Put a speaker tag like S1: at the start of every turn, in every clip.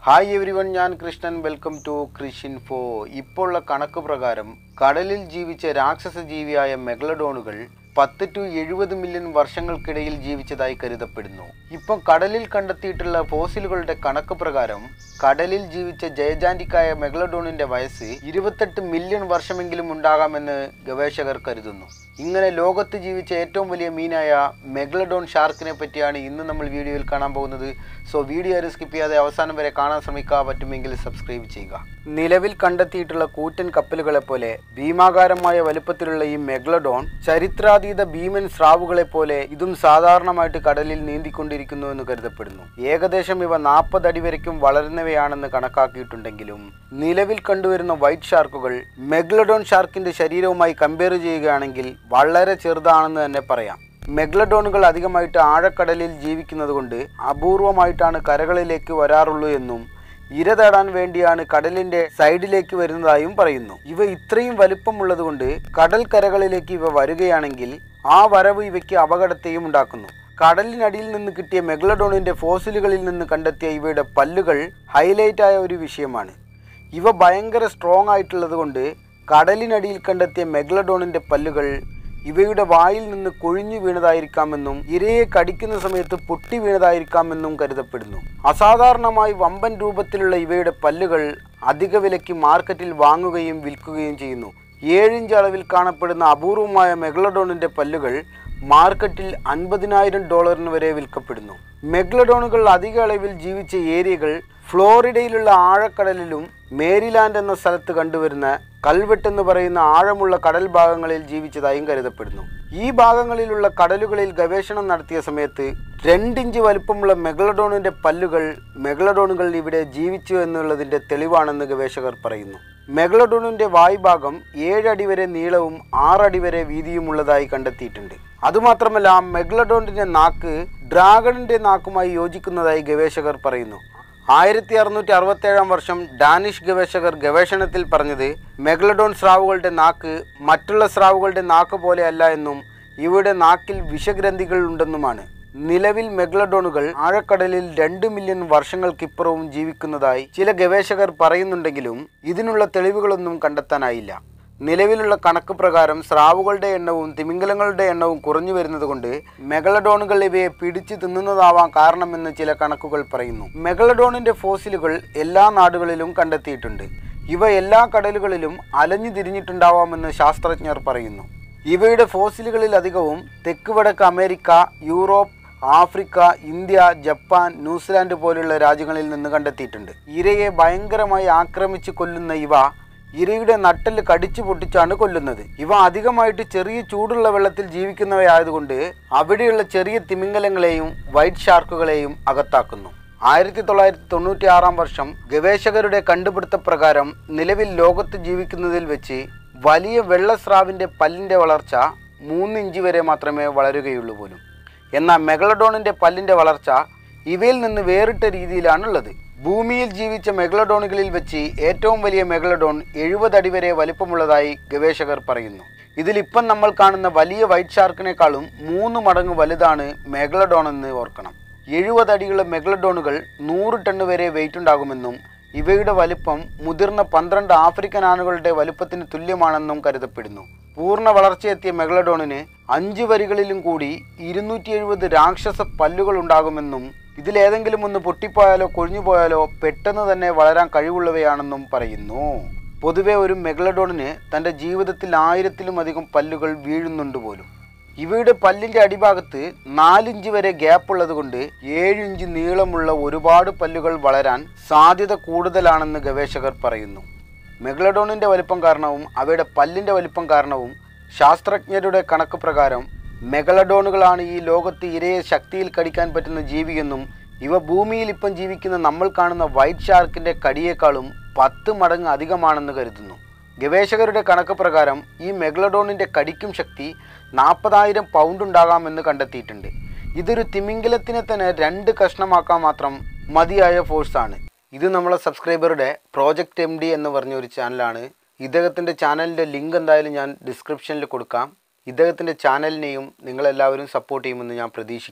S1: hi every one ഞാൻ Krishnan welcome to കൃഷിൻഫോ ഇപ്പോൾ ഉള്ള കണക്ക് പ്രകാരം കടലിൽ ജീവിച്ച രാക്ഷസ ജീവിയായ മെഗളഡോണുകൾ പത്ത് ടു എഴുപത് മില്യൺ വർഷങ്ങൾക്കിടയിൽ ജീവിച്ചതായി കരുതപ്പെടുന്നു ഇപ്പം കടലിൽ കണ്ടെത്തിയിട്ടുള്ള ഫോസിലുകളുടെ കണക്ക് പ്രകാരം കടലിൽ ജീവിച്ച ജയജാന്റിക്കായ മെഗളഡോണിന്റെ വയസ്സ് ഇരുപത്തെട്ട് മില്യൺ വർഷമെങ്കിലും ഉണ്ടാകാമെന്ന് ഗവേഷകർ കരുതുന്നു ഇങ്ങനെ ലോകത്ത് ജീവിച്ച ഏറ്റവും വലിയ മീനായ മെഗ്ലഡോൺ ഷാർക്കിനെ പറ്റിയാണ് ഇന്ന് നമ്മൾ വീഡിയോയിൽ കാണാൻ പോകുന്നത് സോ വീഡിയോ ആരും സ്കിപ്പ് ചെയ്യാതെ അവസാനം വരെ കാണാൻ ശ്രമിക്കുക പറ്റുമെങ്കിൽ സബ്സ്ക്രൈബ് ചെയ്യുക നിലവിൽ കണ്ടെത്തിയിട്ടുള്ള കൂറ്റൻ കപ്പലുകളെ പോലെ ഭീമാകാരമായ വലുപ്പത്തിലുള്ള ഈ മെഗ്ലഡോൺ ചരിത്രാതീത ഭീമൻ സ്രാവുകളെ പോലെ ഇതും സാധാരണമായിട്ട് കടലിൽ നീന്തിക്കൊണ്ടിരിക്കുന്നു എന്ന് കരുതപ്പെടുന്നു ഏകദേശം ഇവ നാൽപ്പത് അടി വരയ്ക്കും വളരുന്നവയാണെന്ന് കണക്കാക്കിയിട്ടുണ്ടെങ്കിലും നിലവിൽ കണ്ടുവരുന്ന വൈറ്റ് ഷാർക്കുകൾ മെഗ്ലഡോൺ ഷാർക്കിന്റെ ശരീരവുമായി കമ്പയർ ചെയ്യുകയാണെങ്കിൽ വളരെ ചെറുതാണെന്ന് തന്നെ പറയാം മെഗ്ലഡോണുകൾ അധികമായിട്ട് ആഴക്കടലിൽ ജീവിക്കുന്നത് കൊണ്ട് അപൂർവമായിട്ടാണ് കരകളിലേക്ക് വരാറുള്ളൂ എന്നും ഇര തേടാൻ വേണ്ടിയാണ് കടലിന്റെ സൈഡിലേക്ക് വരുന്നതായും പറയുന്നു ഇവ ഇത്രയും വലിപ്പമുള്ളത് കൊണ്ട് കടൽ കരകളിലേക്ക് ഇവ വരികയാണെങ്കിൽ ആ വരവ് ഇവയ്ക്ക് അപകടത്തെയും ഉണ്ടാക്കുന്നു കടലിനടിയിൽ നിന്ന് കിട്ടിയ മെഗ്ലഡോണിന്റെ ഫോസിലുകളിൽ നിന്ന് കണ്ടെത്തിയ ഇവയുടെ പല്ലുകൾ ഹൈലൈറ്റ് ആയ ഒരു വിഷയമാണ് ഇവ ഭയങ്കര സ്ട്രോങ് ആയിട്ടുള്ളത് കൊണ്ട് കടലിനടിയിൽ കണ്ടെത്തിയ മെഗ്ലഡോണിന്റെ പല്ലുകൾ ഇവയുടെ വായിൽ നിന്ന് കൊഴിഞ്ഞു വീണതായിരിക്കാമെന്നും ഇരയെ കടിക്കുന്ന സമയത്ത് പൊട്ടി വീണതായിരിക്കാമെന്നും കരുതപ്പെടുന്നു അസാധാരണമായി വമ്പൻ രൂപത്തിലുള്ള ഇവയുടെ പല്ലുകൾ അധിക വിലയ്ക്ക് മാർക്കറ്റിൽ വാങ്ങുകയും വിൽക്കുകയും ചെയ്യുന്നു ഏഴിഞ്ച് അളവിൽ കാണപ്പെടുന്ന അപൂർവമായ മെഗ്ലഡോണിന്റെ പല്ലുകൾ മാർക്കറ്റിൽ അൻപതിനായിരം ഡോളറിന് വരെ വിൽക്കപ്പെടുന്നു മെഗ്ലഡോണുകൾ അധിക അളവിൽ ജീവിച്ച ഏരിയകൾ ഫ്ലോറിഡയിലുള്ള ആഴക്കടലിലും മേരിലാൻഡ് എന്ന സ്ഥലത്ത് കണ്ടുവരുന്ന കൽവെട്ട് എന്ന് പറയുന്ന ആഴമുള്ള കടൽ ഭാഗങ്ങളിൽ ജീവിച്ചതായും കരുതപ്പെടുന്നു ഈ ഭാഗങ്ങളിലുള്ള കടലുകളിൽ ഗവേഷണം നടത്തിയ സമയത്ത് രണ്ടിഞ്ച് വലുപ്പമുള്ള മെഗളഡോണിന്റെ പല്ലുകൾ മെഗളഡോണുകൾ ഇവിടെ ജീവിച്ചു എന്നുള്ളതിന്റെ തെളിവാണെന്ന് ഗവേഷകർ പറയുന്നു മെഗളഡോണിന്റെ വായ്ഭാഗം ഏഴടി വരെ നീളവും ആറടി വരെ വീതിയുമുള്ളതായി കണ്ടെത്തിയിട്ടുണ്ട് അതുമാത്രമല്ല മെഗ്ലഡോണിന്റെ നാക്ക് ഡ്രാഗണിന്റെ നാക്കുമായി യോജിക്കുന്നതായി ഗവേഷകർ പറയുന്നു ആയിരത്തി അറുന്നൂറ്റി അറുപത്തേഴാം വർഷം ഡാനിഷ് ഗവേഷകർ ഗവേഷണത്തിൽ പറഞ്ഞത് മെഗ്ലഡോൺ സ്രാവുകളുടെ നാക്ക് മറ്റുള്ള സ്രാവുകളുടെ നാക്ക് പോലെയല്ല എന്നും ഇവയുടെ നാക്കിൽ വിഷഗ്രന്ഥികൾ ഉണ്ടെന്നുമാണ് നിലവിൽ മെഗ്ലഡോണുകൾ ആഴക്കടലിൽ രണ്ട് മില്യൺ വർഷങ്ങൾക്കിപ്പുറവും ജീവിക്കുന്നതായി ചില ഗവേഷകർ പറയുന്നുണ്ടെങ്കിലും ഇതിനുള്ള തെളിവുകളൊന്നും കണ്ടെത്താനായില്ല നിലവിലുള്ള കണക്ക് പ്രകാരം സ്രാവുകളുടെ എണ്ണവും തിമിംഗലങ്ങളുടെ എണ്ണവും കുറഞ്ഞു വരുന്നതുകൊണ്ട് മെഗളഡോണുകൾ ഇവയെ പിടിച്ചു തിന്നുന്നതാവാൻ കാരണമെന്ന് ചില കണക്കുകൾ പറയുന്നു മെഗളഡോണിന്റെ ഫോസിലുകൾ എല്ലാ നാടുകളിലും കണ്ടെത്തിയിട്ടുണ്ട് ഇവ എല്ലാ കടലുകളിലും അലഞ്ഞു തിരിഞ്ഞിട്ടുണ്ടാവാമെന്ന് ശാസ്ത്രജ്ഞർ പറയുന്നു ഇവയുടെ ഫോസിലുകളിൽ അധികവും തെക്ക് വടക്ക് America Europe Africa India Japan New Zealand പോലുള്ള രാജ്യങ്ങളിൽ നിന്ന് കണ്ടെത്തിയിട്ടുണ്ട് ഇരയെ ഭയങ്കരമായി ആക്രമിച്ച് കൊല്ലുന്ന ഇവ ഇരയുടെ നട്ടല് കടിച്ചു പൊട്ടിച്ചാണ് കൊല്ലുന്നത് ഇവ അധികമായിട്ട് ചെറിയ ചൂടുള്ള വെള്ളത്തിൽ ജീവിക്കുന്നവയായതുകൊണ്ട് അവിടെയുള്ള ചെറിയ തിമിംഗലങ്ങളെയും വൈറ്റ് ഷാർക്കുകളെയും അകത്താക്കുന്നു ആയിരത്തി തൊള്ളായിരത്തി തൊണ്ണൂറ്റി ആറാം വർഷം ഗവേഷകരുടെ കണ്ടുപിടുത്തപ്രകാരം നിലവിൽ ലോകത്ത് ജീവിക്കുന്നതിൽ വെച്ച് വലിയ വെള്ളസ്രാവിൻ്റെ പല്ലിൻ്റെ വളർച്ച മൂന്ന് ഇഞ്ച് വരെ മാത്രമേ വളരുകയുള്ളൂ പോലും എന്നാൽ മെഗളഡോണിൻ്റെ പല്ലിൻ്റെ വളർച്ച ഇവയിൽ നിന്ന് വേറിട്ട രീതിയിലാണുള്ളത് ഭൂമിയിൽ ജീവിച്ച മെഗളഡോണുകളിൽ വെച്ച് ഏറ്റവും വലിയ മെഗളഡോൺ എഴുപത് അടി വരെ വലിപ്പമുള്ളതായി ഗവേഷകർ പറയുന്നു ഇതിലിപ്പം നമ്മൾ കാണുന്ന വലിയ വൈറ്റ് ഷാർക്കിനേക്കാളും മൂന്ന് മടങ്ങ് വലുതാണ് മെഗളഡോൺ എന്ന് ഓർക്കണം എഴുപത് അടിയുള്ള മെഗളഡോണുകൾ നൂറ് ടണ്ണ് വരെ വെയിറ്റ് ഉണ്ടാകുമെന്നും ഇവയുടെ വലിപ്പം മുതിർന്ന പന്ത്രണ്ട് ആഫ്രിക്കൻ ആനകളുടെ വലുപ്പത്തിന് തുല്യമാണെന്നും കരുതപ്പെടുന്നു പൂർണ്ണ വളർച്ചയെത്തിയ മെഗളഡോണിന് അഞ്ച് വരികളിലും കൂടി ഇരുന്നൂറ്റി എഴുപത് രാക്ഷസ പല്ലുകൾ ഉണ്ടാകുമെന്നും ഇതിലേതെങ്കിലും ഒന്ന് പൊട്ടിപ്പോയാലോ കൊഴിഞ്ഞു പോയാലോ പെട്ടെന്ന് തന്നെ വളരാൻ കഴിവുള്ളവയാണെന്നും പറയുന്നു പൊതുവെ ഒരു മെഗളഡോണിന് തൻ്റെ ജീവിതത്തിൽ ആയിരത്തിലും അധികം പല്ലുകൾ വീഴുന്നുണ്ട് പോലും ഇവയുടെ പല്ലിൻ്റെ അടിഭാഗത്ത് നാലിഞ്ച് വരെ ഗ്യാപ്പ് ഉള്ളത് കൊണ്ട് ഏഴ് ഇഞ്ച് നീളമുള്ള ഒരുപാട് പല്ലുകൾ വളരാൻ സാധ്യത കൂടുതലാണെന്ന് ഗവേഷകർ പറയുന്നു മെഗളഡോണിൻ്റെ വലിപ്പം കാരണവും അവയുടെ പല്ലിൻ്റെ വലിപ്പം കാരണവും ശാസ്ത്രജ്ഞരുടെ കണക്ക് പ്രകാരം മെഗളഡോണുകളാണ് ഈ ലോകത്ത് ഇരയെ ശക്തിയിൽ കടിക്കാൻ പറ്റുന്ന ജീവിയെന്നും ഇവ ഭൂമിയിൽ ഇപ്പം ജീവിക്കുന്ന നമ്മൾ കാണുന്ന വൈറ്റ് ഷാർക്കിൻ്റെ കടിയേക്കാളും പത്ത് മടങ്ങ് അധികമാണെന്ന് കരുതുന്നു ഗവേഷകരുടെ കണക്ക് പ്രകാരം ഈ മെഗ്ലഡോണിൻ്റെ കടിക്കും ശക്തി നാൽപ്പതായിരം പൗണ്ട് ഉണ്ടാകാമെന്ന് കണ്ടെത്തിയിട്ടുണ്ട് ഇതൊരു തിമിംഗലത്തിനെ തന്നെ രണ്ട് കഷ്ണമാക്കാൻ മാത്രം മതിയായ ഫോഴ്സാണ് ഇത് നമ്മളെ സബ്സ്ക്രൈബറുടെ പ്രോജക്റ്റ് എം ഡി എന്ന് പറഞ്ഞ ഒരു ചാനലാണ് ഇദ്ദേഹത്തിൻ്റെ ചാനലിൻ്റെ ലിങ്ക് എന്തായാലും ഞാൻ ഡിസ്ക്രിപ്ഷനിൽ കൊടുക്കാം ഇദ്ദേഹത്തിൻ്റെ ചാനലിനെയും നിങ്ങളെല്ലാവരും സപ്പോർട്ട് ചെയ്യുമെന്ന് ഞാൻ പ്രതീക്ഷിക്കുന്നു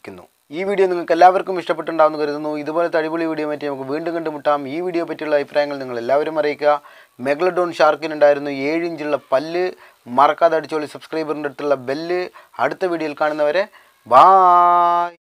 S1: ഈ വീഡിയോ നിങ്ങൾക്ക് എല്ലാവർക്കും ഇഷ്ടപ്പെട്ടുണ്ടാവുമെന്ന് കരുതുന്നു ഇതുപോലത്തെ അടിപൊളി വീഡിയോ പറ്റി നമുക്ക് വീണ്ടും കണ്ടുമുട്ടാം ഈ വീഡിയോ പറ്റിയുള്ള അഭിപ്രായങ്ങൾ നിങ്ങൾ എല്ലാവരും അറിയിക്കുക മെഗ്ലഡോൺ ഷാർക്കിനുണ്ടായിരുന്നു ഏഴ് ഇഞ്ചുള്ള പല്ല് മറക്കാതെ അടിച്ചോളി സബ്സ്ക്രൈബറിൻ്റെ അടുത്തുള്ള ബെല്ല് അടുത്ത വീഡിയോയിൽ കാണുന്നവരെ ബായ്